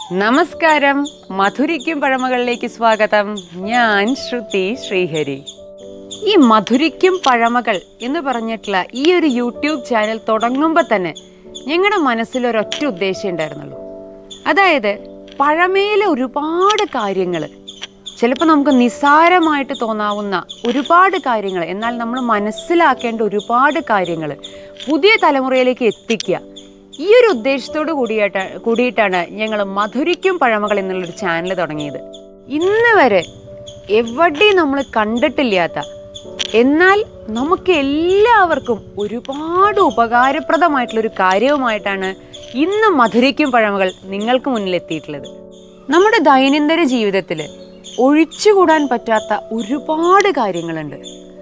നമസ്കാരം മധുരിക്കും പഴമകളിലേക്ക് സ്വാഗതം ഞാൻ ശ്രുതി ശ്രീഹരി ഈ മധുരിക്കും പഴമകൾ എന്ന് പറഞ്ഞിട്ടുള്ള ഈ ഒരു യൂട്യൂബ് ചാനൽ തുടങ്ങുമ്പോൾ തന്നെ ഞങ്ങളുടെ മനസ്സിൽ ഒരൊറ്റ ഉദ്ദേശം ഉണ്ടായിരുന്നുള്ളൂ അതായത് പഴമയിലെ ഒരുപാട് കാര്യങ്ങൾ ചിലപ്പോൾ നമുക്ക് നിസ്സാരമായിട്ട് തോന്നാവുന്ന ഒരുപാട് കാര്യങ്ങൾ എന്നാൽ നമ്മൾ മനസ്സിലാക്കേണ്ട ഒരുപാട് കാര്യങ്ങൾ പുതിയ തലമുറയിലേക്ക് എത്തിക്കുക ഈ ഒരു ഉദ്ദേശത്തോട് കൂടിയായിട്ട് കൂടിയിട്ടാണ് ഞങ്ങൾ മധുരിക്കും പഴമകൾ എന്നുള്ളൊരു ചാനൽ തുടങ്ങിയത് ഇന്ന് വരെ എവിടെയും നമ്മൾ കണ്ടിട്ടില്ലാത്ത എന്നാൽ നമുക്ക് എല്ലാവർക്കും ഒരുപാട് ഉപകാരപ്രദമായിട്ടുള്ളൊരു കാര്യവുമായിട്ടാണ് ഇന്ന് മധുരിക്കും പഴമകൾ നിങ്ങൾക്ക് മുന്നിൽ എത്തിയിട്ടുള്ളത് നമ്മുടെ ദൈനംദിന ജീവിതത്തിൽ ഒഴിച്ചുകൂടാൻ പറ്റാത്ത ഒരുപാട് കാര്യങ്ങളുണ്ട്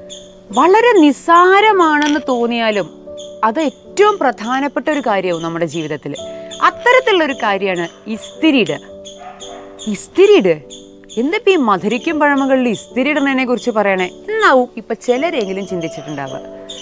വളരെ നിസ്സാരമാണെന്ന് തോന്നിയാലും അത് ഏറ്റവും പ്രധാനപ്പെട്ട ഒരു കാര്യവും നമ്മുടെ ജീവിതത്തിൽ അത്തരത്തിലുള്ള ഒരു കാര്യമാണ് ഇസ്തിരിയിടുക ഇസ്തിരിയിട് എന്തിപ്പോ ഈ മധുരിക്കും പഴമകളിൽ ഇസ്തിരി ഇടുന്നതിനെ കുറിച്ച് പറയണേ എന്നാവും ഇപ്പൊ ചിലരെങ്കിലും ചിന്തിച്ചിട്ടുണ്ടാവുക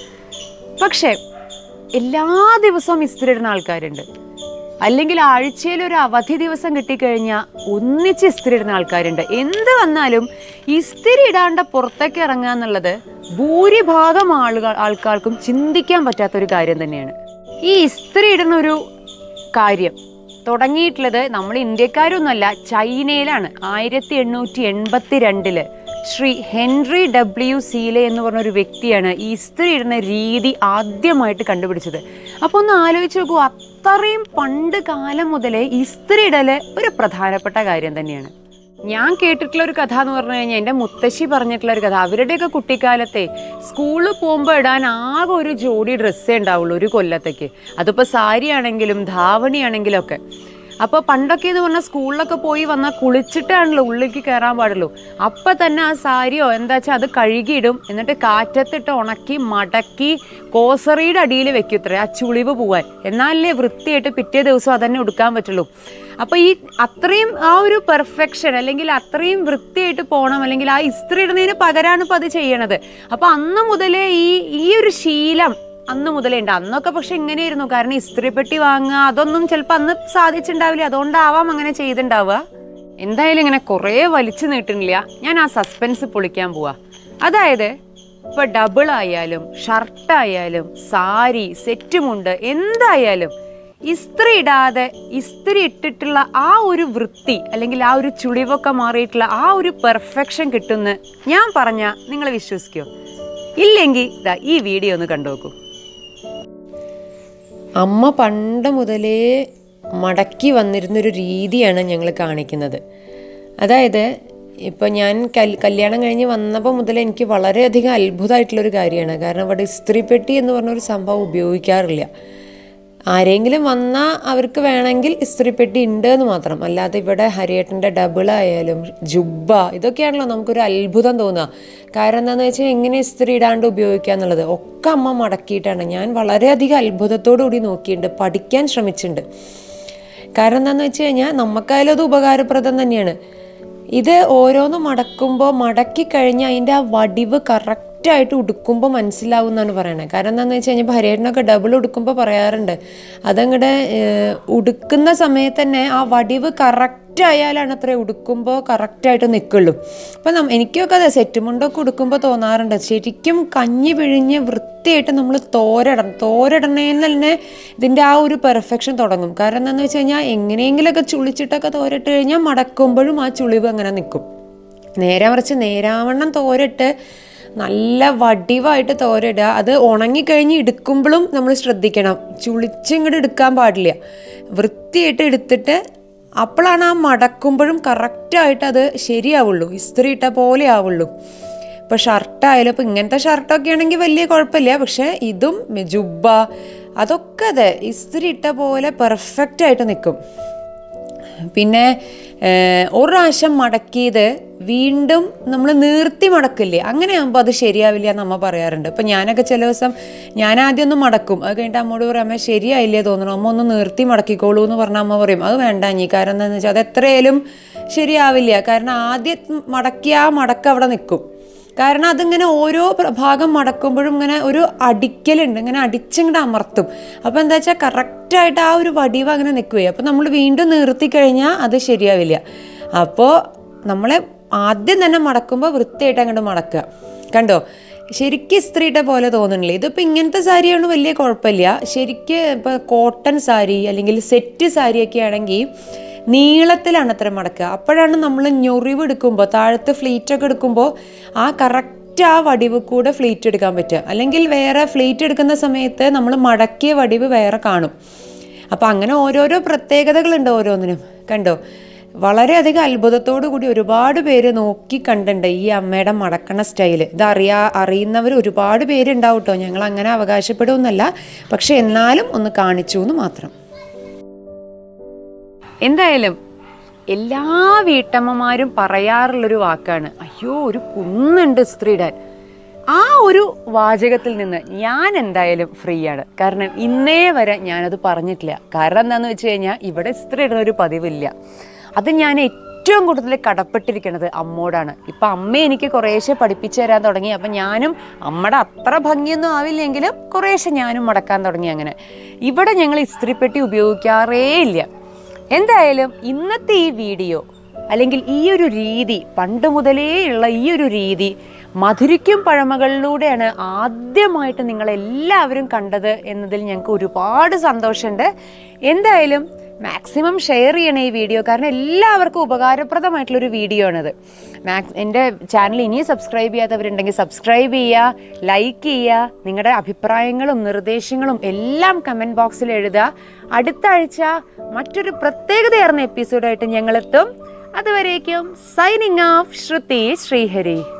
പക്ഷേ എല്ലാ ദിവസവും ഇസ്തിരി ഇടുന്ന ആൾക്കാരുണ്ട് അല്ലെങ്കിൽ ആഴ്ചയിൽ ഒരു അവധി ദിവസം കിട്ടിക്കഴിഞ്ഞാൽ ഒന്നിച്ച് ഇസ്തിരി ഇടുന്ന ആൾക്കാരുണ്ട് എന്ത് വന്നാലും ഇസ്തിരി ഇടാണ്ട് പുറത്തേക്ക് ഇറങ്ങുക എന്നുള്ളത് ഭൂരിഭാഗം ആളുകൾ ആൾക്കാർക്കും ചിന്തിക്കാൻ പറ്റാത്ത ഒരു കാര്യം തന്നെയാണ് ഈ ഇസ്തിരി ഇടുന്ന ഒരു കാര്യം തുടങ്ങിയിട്ടുള്ളത് നമ്മൾ ഇന്ത്യക്കാരൊന്നുമല്ല ചൈനയിലാണ് ആയിരത്തി എണ്ണൂറ്റി എൺപത്തി രണ്ടില് ശ്രീ ഹെൻറി ഡബ്ല്യു സീലെ എന്ന് പറഞ്ഞ ഒരു വ്യക്തിയാണ് ഈ ഇസ്തിരി ഇടുന്ന രീതി ആദ്യമായിട്ട് കണ്ടുപിടിച്ചത് അപ്പോൾ ഒന്ന് ആലോചിച്ച് നോക്കൂ അത്രയും പണ്ട് കാലം മുതലേ ഇസ്തിരി ഇടല് ഒരു പ്രധാനപ്പെട്ട കാര്യം തന്നെയാണ് ഞാൻ കേട്ടിട്ടുള്ള ഒരു കഥ എന്ന് പറഞ്ഞു കഴിഞ്ഞാൽ എൻ്റെ മുത്തശ്ശി പറഞ്ഞിട്ടുള്ള ഒരു കഥ അവരുടെയൊക്കെ കുട്ടിക്കാലത്തെ സ്കൂളിൽ പോകുമ്പോൾ ഇടാൻ ആകെ ഒരു ജോഡി ഡ്രസ്സേ ഉണ്ടാവുള്ളൂ ഒരു കൊല്ലത്തേക്ക് അതിപ്പോൾ സാരി ആണെങ്കിലും ധാവണി ആണെങ്കിലും ഒക്കെ അപ്പോൾ പണ്ടൊക്കെ എന്ന് പറഞ്ഞാൽ സ്കൂളിലൊക്കെ പോയി വന്നാൽ കുളിച്ചിട്ടാണല്ലോ ഉള്ളിലേക്ക് കയറാൻ പാടുള്ളൂ അപ്പം തന്നെ ആ സാരിയോ എന്താ വെച്ചാൽ അത് കഴുകിയിടും എന്നിട്ട് കാറ്റത്തിട്ട് ഉണക്കി മടക്കി കോസറിയുടെ അടിയിൽ വെക്കുത്രേ ആ ചുളിവ് പോവാൻ എന്നാലേ വൃത്തിയായിട്ട് പിറ്റേ ദിവസം അതന്നെ ഉടുക്കാൻ പറ്റുള്ളൂ അപ്പോൾ ഈ അത്രയും ആ ഒരു പെർഫെക്ഷൻ അല്ലെങ്കിൽ അത്രയും വൃത്തിയായിട്ട് പോകണം അല്ലെങ്കിൽ ആ ഇസ്ത്രി ഇടുന്നതിന് പകരമാണ് ഇപ്പോൾ അത് ചെയ്യണത് അപ്പോൾ അന്ന് മുതലേ ഈ ഈ ഒരു ശീലം അന്ന് മുതലേ ഉണ്ട് അന്നൊക്കെ പക്ഷെ ഇങ്ങനെയായിരുന്നു കാരണം ഇസ്ത്രിപ്പെട്ടി വാങ്ങുക അതൊന്നും ചിലപ്പോൾ അന്ന് സാധിച്ചിട്ടുണ്ടാവില്ല അതുകൊണ്ടാവാം അങ്ങനെ ചെയ്തിട്ടുണ്ടാവുക എന്തായാലും ഇങ്ങനെ കുറേ വലിച്ചു നീട്ടുന്നില്ല ഞാൻ ആ സസ്പെൻസ് പൊളിക്കാൻ പോവാ അതായത് ഇപ്പൊ ഡബിൾ ആയാലും ഷർട്ടായാലും സാരി സെറ്റുമുണ്ട് എന്തായാലും ഇസ്ത്രി ഇടാതെ ഇസ്ത്രി ഇട്ടിട്ടുള്ള ആ ഒരു വൃത്തി അല്ലെങ്കിൽ ആ ഒരു ചുളിവൊക്കെ മാറിയിട്ടുള്ള ആ ഒരു പെർഫെക്ഷൻ കിട്ടുന്ന ഞാൻ പറഞ്ഞ നിങ്ങൾ വിശ്വസിക്കോ ഇല്ലെങ്കിൽ ദാ ഈ വീഡിയോ ഒന്ന് കണ്ടു നോക്കൂ അമ്മ പണ്ട് മുതലേ മടക്കി വന്നിരുന്നൊരു രീതിയാണ് ഞങ്ങൾ കാണിക്കുന്നത് അതായത് ഇപ്പം ഞാൻ കൽ കല്യാണം കഴിഞ്ഞ് വന്നപ്പോൾ മുതൽ എനിക്ക് വളരെയധികം അത്ഭുതമായിട്ടുള്ളൊരു കാര്യമാണ് കാരണം ഇവിടെ ഇസ്ത്രിപ്പെട്ടി എന്ന് പറഞ്ഞൊരു സംഭവം ഉപയോഗിക്കാറില്ല ആരെങ്കിലും വന്നാൽ അവർക്ക് വേണമെങ്കിൽ ഇസ്ത്രിപ്പെട്ടി ഉണ്ട് എന്ന് മാത്രം അല്ലാതെ ഇവിടെ ഹരിയേട്ടൻ്റെ ഡബിൾ ആയാലും ജുബ്ബ ഇതൊക്കെയാണല്ലോ നമുക്കൊരു അത്ഭുതം തോന്നുക കാരണം എന്താണെന്ന് വെച്ചാൽ എങ്ങനെ ഇസ്ത്രി ഇടാണ്ട് ഉപയോഗിക്കുക എന്നുള്ളത് ഒക്കെ അമ്മ മടക്കിയിട്ടാണ് ഞാൻ വളരെയധികം അത്ഭുതത്തോടു കൂടി നോക്കിയിട്ടുണ്ട് പഠിക്കാൻ ശ്രമിച്ചിട്ടുണ്ട് കാരണം എന്താണെന്ന് വെച്ച് കഴിഞ്ഞാൽ നമുക്കായാലും അത് ഉപകാരപ്രദം തന്നെയാണ് ഇത് ഓരോന്ന് മടക്കുമ്പോൾ മടക്കി കഴിഞ്ഞാൽ അതിൻ്റെ ആ വടിവ് കറക്റ്റായിട്ട് ഉടുക്കുമ്പോൾ മനസ്സിലാവും എന്നാണ് പറയണത് കാരണം എന്താണെന്ന് വെച്ച് കഴിഞ്ഞാൽ ഹരിയേട്ടനൊക്കെ ഡബിൾ ഉടുക്കുമ്പോൾ പറയാറുണ്ട് അതങ്ങടെ ഉടുക്കുന്ന സമയത്ത് തന്നെ ആ വടിവ് കറക്റ്റ് ആയാലാണ് അത്ര ഉടുക്കുമ്പോൾ കറക്റ്റായിട്ട് നിൽക്കുള്ളൂ അപ്പം നം എനിക്കൊക്കെ അതെ സെറ്റ് മുണ്ടൊക്കെ ഉടുക്കുമ്പോൾ തോന്നാറുണ്ട് ശരിക്കും കഞ്ഞി പിഴിഞ്ഞ് വൃത്തിയായിട്ട് നമ്മൾ തോരടണം തോരടണേന്ന് തന്നെ ഇതിൻ്റെ ആ ഒരു പെർഫെക്ഷൻ തുടങ്ങും കാരണം എന്താണെന്ന് വെച്ച് കഴിഞ്ഞാൽ എങ്ങനെയെങ്കിലുമൊക്കെ ചുളിച്ചിട്ടൊക്കെ തോരട്ട് കഴിഞ്ഞാൽ മടക്കുമ്പോഴും ആ ചുളിവ് അങ്ങനെ നിൽക്കും നേരെ മറിച്ച് നേരാവണ്ണം തോരട്ട് നല്ല വടിവായിട്ട് തോരയിടുക അത് ഉണങ്ങിക്കഴിഞ്ഞ് എടുക്കുമ്പോഴും നമ്മൾ ശ്രദ്ധിക്കണം ചുളിച്ചിങ്ങോട്ട് എടുക്കാൻ പാടില്ല വൃത്തിയായിട്ട് എടുത്തിട്ട് അപ്പോഴാണ് ആ മടക്കുമ്പോഴും കറക്റ്റായിട്ട് അത് ശരിയാവുള്ളൂ ഇസ്ത്രി ഇട്ട പോലെ ആവുള്ളൂ ഇപ്പോൾ ഷർട്ടായാലും ഇപ്പോൾ ഇങ്ങനത്തെ ഷർട്ടൊക്കെ ആണെങ്കിൽ വലിയ കുഴപ്പമില്ല പക്ഷേ ഇതും ജുബ്ബ അതൊക്കെ അതെ ഇസ്ത്രി ഇട്ട പോലെ പെർഫെക്റ്റ് ആയിട്ട് നിൽക്കും പിന്നെ ഒരു പ്രാവശ്യം മടക്കിയത് വീണ്ടും നമ്മൾ നീർത്തി മടക്കില്ലേ അങ്ങനെ ആകുമ്പോൾ അത് ശരിയാവില്ല എന്ന് അമ്മ പറയാറുണ്ട് ഇപ്പം ഞാനൊക്കെ ചില ദിവസം ഞാൻ ആദ്യം ഒന്ന് മടക്കും അത് കഴിഞ്ഞിട്ട് അമ്മോട് പറയും അമ്മ ശരിയായില്ലേ തോന്നണം അമ്മ ഒന്ന് നീർത്തി മടക്കിക്കോളൂ എന്ന് പറഞ്ഞാൽ അമ്മ പറയും അത് വേണ്ട നീ കാരണം എന്താണെന്ന് വെച്ചാൽ അത് എത്രയായാലും ശരിയാവില്ല കാരണം ആദ്യം മടക്കിയ ആ മടക്ക് അവിടെ നിൽക്കും കാരണം അതിങ്ങനെ ഓരോ പ്ര- ഭാഗം മടക്കുമ്പോഴും ഇങ്ങനെ ഒരു അടിക്കലുണ്ട് ഇങ്ങനെ അടിച്ചിങ്ങോട്ട് അമർത്തും അപ്പോൾ എന്താ വെച്ചാൽ കറക്റ്റായിട്ട് ആ ഒരു വടിവ് അങ്ങനെ നിൽക്കുകയും അപ്പോൾ നമ്മൾ വീണ്ടും നിർത്തി കഴിഞ്ഞാൽ അത് ശരിയാവില്ല അപ്പോൾ നമ്മളെ ആദ്യം തന്നെ മടക്കുമ്പോൾ വൃത്തിയായിട്ട് അങ്ങോട്ട് മടക്കുക കണ്ടോ ശരിക്കും ഇസ്ത്രീയുടെ പോലെ തോന്നുന്നില്ലേ ഇതിപ്പോൾ ഇങ്ങനത്തെ സാരിയാണ് വലിയ കുഴപ്പമില്ല ശരിക്ക് ഇപ്പോൾ കോട്ടൺ സാരി അല്ലെങ്കിൽ സെറ്റ് സാരിയൊക്കെ ആണെങ്കിൽ നീളത്തിലാണ് അത്ര മടക്കുക അപ്പോഴാണ് നമ്മൾ ഞൊറിവ് എടുക്കുമ്പോൾ താഴത്ത് ഫ്ലീറ്റൊക്കെ എടുക്കുമ്പോൾ ആ കറക്റ്റ് ആ വടിവ് കൂടെ ഫ്ലീറ്റ് എടുക്കാൻ പറ്റുക അല്ലെങ്കിൽ വേറെ ഫ്ലീറ്റ് എടുക്കുന്ന സമയത്ത് നമ്മൾ മടക്കിയ വടിവ് വേറെ കാണും അപ്പോൾ അങ്ങനെ ഓരോരോ പ്രത്യേകതകളുണ്ട് ഓരോന്നിനും കണ്ടോ വളരെയധികം അത്ഭുതത്തോടു കൂടി ഒരുപാട് പേര് നോക്കി കണ്ടിട്ടുണ്ട് ഈ അമ്മയുടെ മടക്കണ സ്റ്റൈല് ഇത് അറിയാ അറിയുന്നവർ ഒരുപാട് പേരുണ്ടാവും കേട്ടോ ഞങ്ങൾ അങ്ങനെ അവകാശപ്പെടുമെന്നല്ല പക്ഷെ എന്നാലും ഒന്ന് കാണിച്ചു എന്ന് മാത്രം എന്തായാലും എല്ലാ വീട്ടമ്മമാരും പറയാറുള്ളൊരു വാക്കാണ് അയ്യോ ഒരു കുന്നുണ്ട് സ്ത്രീയിടാൻ ആ ഒരു വാചകത്തിൽ നിന്ന് ഞാൻ എന്തായാലും ഫ്രീ ആണ് കാരണം ഇന്നേ വരെ ഞാനത് പറഞ്ഞിട്ടില്ല കാരണം എന്താണെന്ന് വെച്ച് കഴിഞ്ഞാൽ ഇവിടെ സ്ത്രീ ഇടുന്ന ഒരു പതിവില്ല അത് ഞാൻ ഏറ്റവും കൂടുതൽ കടപ്പെട്ടിരിക്കുന്നത് അമ്മോടാണ് ഇപ്പം അമ്മ എനിക്ക് കുറേശ്ശെ പഠിപ്പിച്ചു തരാൻ തുടങ്ങി അപ്പം ഞാനും അമ്മയുടെ അത്ര ഭംഗിയൊന്നും ആവില്ലെങ്കിലും കുറേശ്ശെ ഞാനും മടക്കാൻ തുടങ്ങി അങ്ങനെ ഇവിടെ ഞങ്ങൾ ഇസ്ത്രിപ്പെട്ടി ഉപയോഗിക്കാറേ ഇല്ല എന്തായാലും ഇന്നത്തെ ഈ വീഡിയോ അല്ലെങ്കിൽ ഈ ഒരു രീതി പണ്ട് മുതലേ ഉള്ള ഈ ഒരു രീതി മധുരിക്കും പഴമകളിലൂടെയാണ് ആദ്യമായിട്ട് നിങ്ങളെല്ലാവരും കണ്ടത് എന്നതിൽ ഞങ്ങൾക്ക് ഒരുപാട് സന്തോഷമുണ്ട് എന്തായാലും മാക്സിമം ഷെയർ ചെയ്യണേ ഈ വീഡിയോ കാരണം എല്ലാവർക്കും ഉപകാരപ്രദമായിട്ടുള്ളൊരു വീഡിയോ ആണിത് മാക്സ് എൻ്റെ ചാനൽ ഇനിയും സബ്സ്ക്രൈബ് ചെയ്യാത്തവരുണ്ടെങ്കിൽ സബ്സ്ക്രൈബ് ചെയ്യുക ലൈക്ക് ചെയ്യുക നിങ്ങളുടെ അഭിപ്രായങ്ങളും നിർദ്ദേശങ്ങളും എല്ലാം കമൻറ്റ് ബോക്സിൽ എഴുതുക അടുത്ത ആഴ്ച മറ്റൊരു പ്രത്യേകതയാർന്ന എപ്പിസോഡായിട്ട് ഞങ്ങളെത്തും അതുവരേക്കും സൈനിങ് ഓഫ് ശ്രുതി ശ്രീഹരി